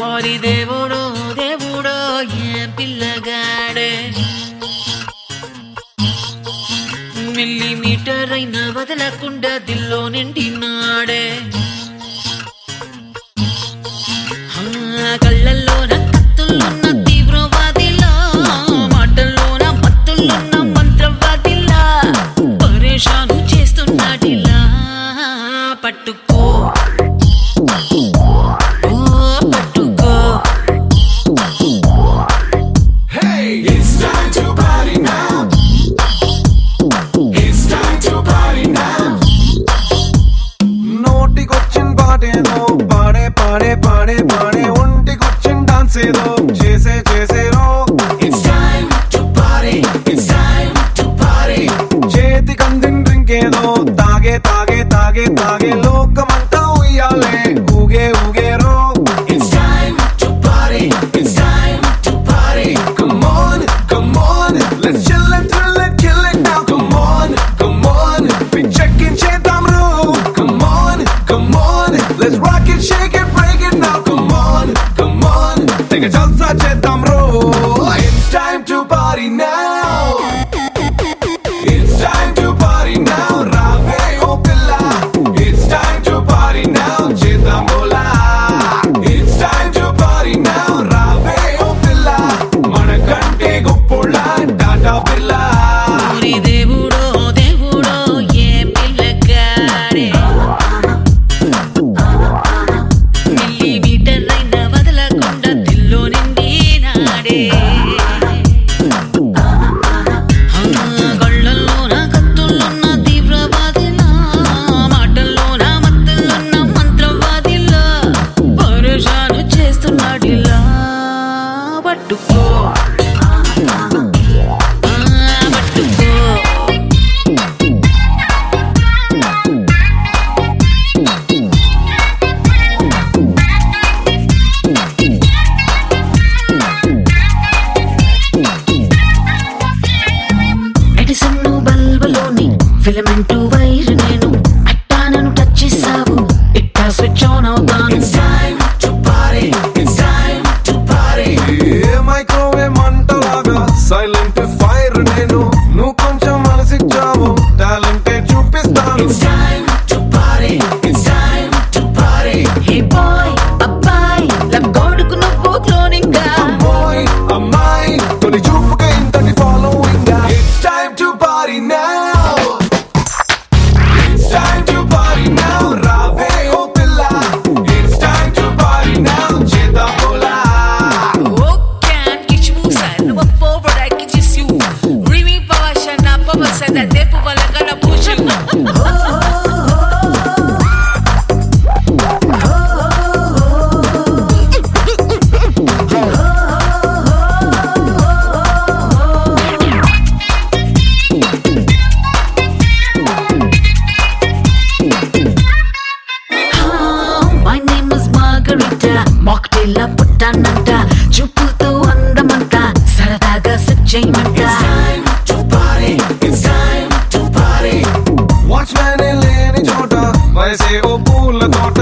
ఓరి దేవుడో దేవుడో ఏం పిల్లగాడే మిల్లీమీటర్ అయినా వదలకుండా దిల్లో నిండినాడే ఆ, కళ్ళల్లోన కత్తుల్లున్న తీవ్రవాదిలా మాటల్లోన మత్తుల్లున్న మంత్రవాదిలా పరేషాను చేస్తున్నాడిలా పట్టుకో ఓ పట్టుకో Hey, it's time to party now. It's time to party now. నోటికొచ్చిన పాటేదో పాడే పాడే పాడే పాడే ఒంటికొచ్చిన డాన్స్ ఏదో చేసే చేసేరో It's time to party. It's time to party. చేతి కందిన డ్రింక్ ఏదో తాగే తాగే తాగే తాగే లోకమంతా ఉయ్యాలే ఊగే ఊగేరో It's time to party. It's time to party. Come on, come on, let's chill and thrill and kill it now. Come on, come on, we checking చేద్దాం రో. Come on, come on, let's rock it, shake it, break it now. Come on, come on, take a జల్సా చేద్దాం రో. It's time to party now. It's time to party now. రావే ఓ పిల్ల. It's time to party now. చేద్దాం బోలా. It's time to party now. రావే ఓ పిల్ల. మనకంటే గొప్పోళ్ళ టాటా పిల్ల ఓరి దేవుడో దేవుడో ఏం పిల్లగాడే మిల్లీమీటర్ అయినా వదలకుండా దిల్లో నిండినాడే కళ్ళల్లోన కత్తుల్లున్న తీవ్రవాదిలా మాటల్లోన మత్తుల్లున్న మంత్రవాదిలా పరేషాను చేస్తున్నాడిలా పట్టుకో ఆ, పట్టుకో ఎడిసన్ బల్బలోని ఫిలమెంట్ వైర్ నేను అట్టా నన్ను టచ్ చేసావు ఇట్టా స్విచ్ ఆన్ అవుతాను It's time to party. It's time to party. ఏ మైక్రోవేవ్ మంటలాగా సైలెంట్ ఫైర్ నేను నువ్వు కొంచెం మనసిచ్చావు టాలెంటే చూపిస్తాను It's time to party. It's time to party. Hey boy అబ్బాయి లవ్ గోడుకు నువ్వు క్లోనింగ్ గా అమ్మాయి అమ్మాయి తొలి చూపుగా ఇంతటి following it's time to party now it's time to party now రావే ఓ పిల్ల it's time to party now చేద్దాం బోలా Oh, can get you side. No forward, I can just you. Remy Power Shana Papa said that they put like gonna push you. My name is Margarita mocktail పుట్టానంట చూపులతో అందమంట సరదాగా set చేయమంట Time to party. It's time to party. Watchman లేని చోట వయసే ఓ పూల తోట